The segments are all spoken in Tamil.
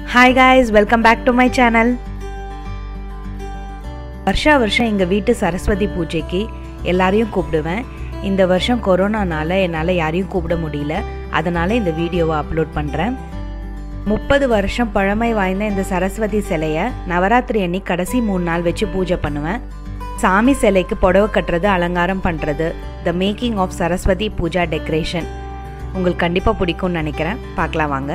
Hi guys welcome back to my channel வருஷா வருஷம் எங்கள் வீட்டு சரஸ்வதி பூஜைக்கு எல்லாரையும் கூப்பிடுவேன் இந்த வருஷம் கொரோனானால என்னால் யாரையும் கூப்பிட முடியல அதனால இந்த வீடியோவை அப்லோட் பண்ணுறேன் முப்பது வருஷம் பழமை வாய்ந்த இந்த சரஸ்வதி சிலையை நவராத்திரி அன்னி கடைசி மூணு நாள் வச்சு பூஜை பண்ணுவேன் சாமி சிலைக்கு புடவை கட்டுறது அலங்காரம் பண்ணுறது the making of Saraswati Puja decoration உங்களுக்கு கண்டிப்பாக பிடிக்கும்னு நினைக்கிறேன் பார்க்கலாம் வாங்க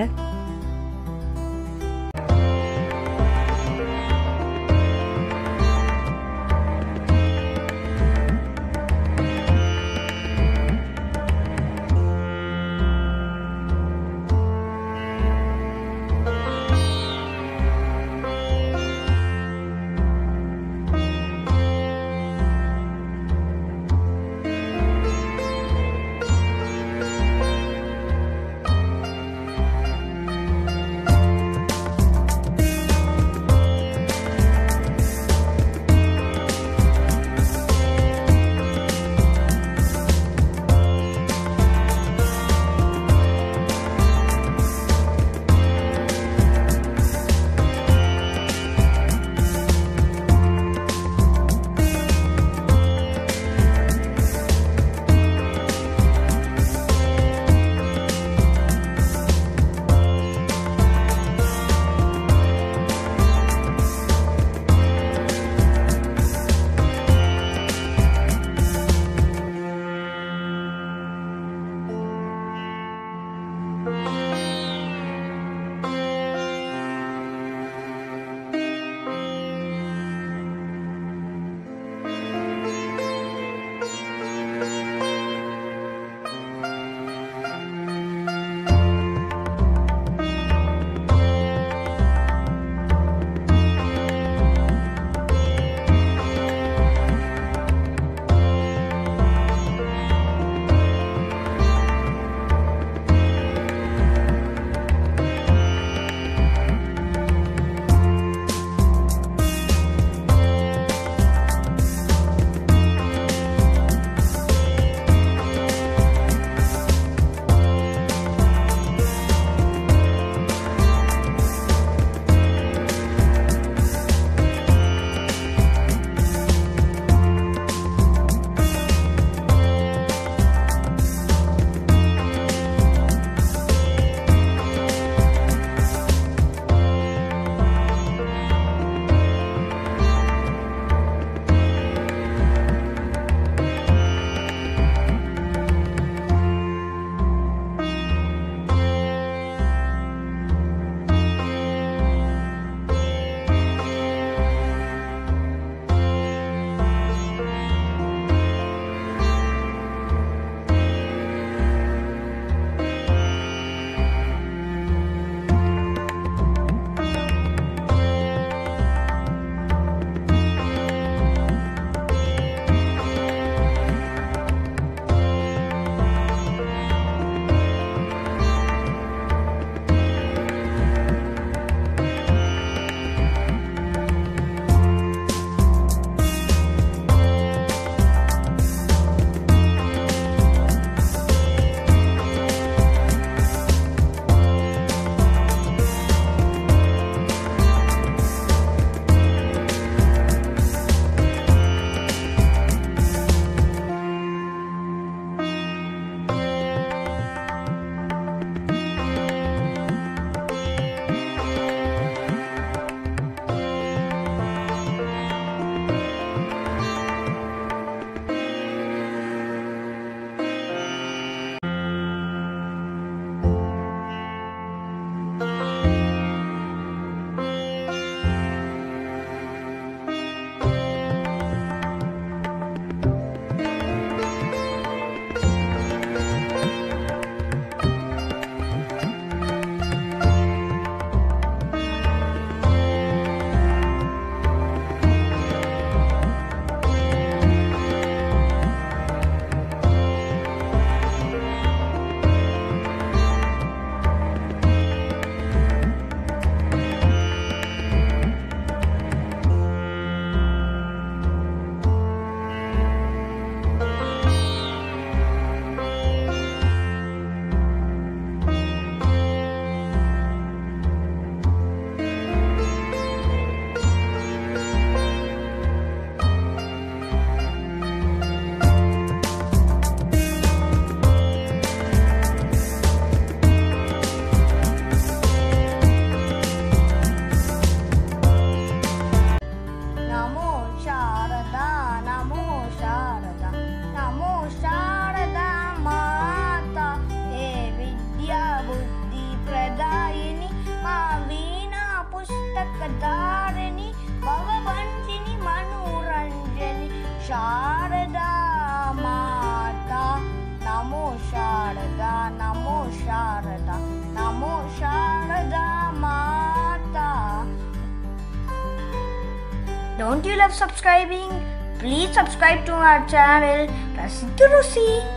Don't you love subscribing? Please subscribe to our channel Rasithu Rusi.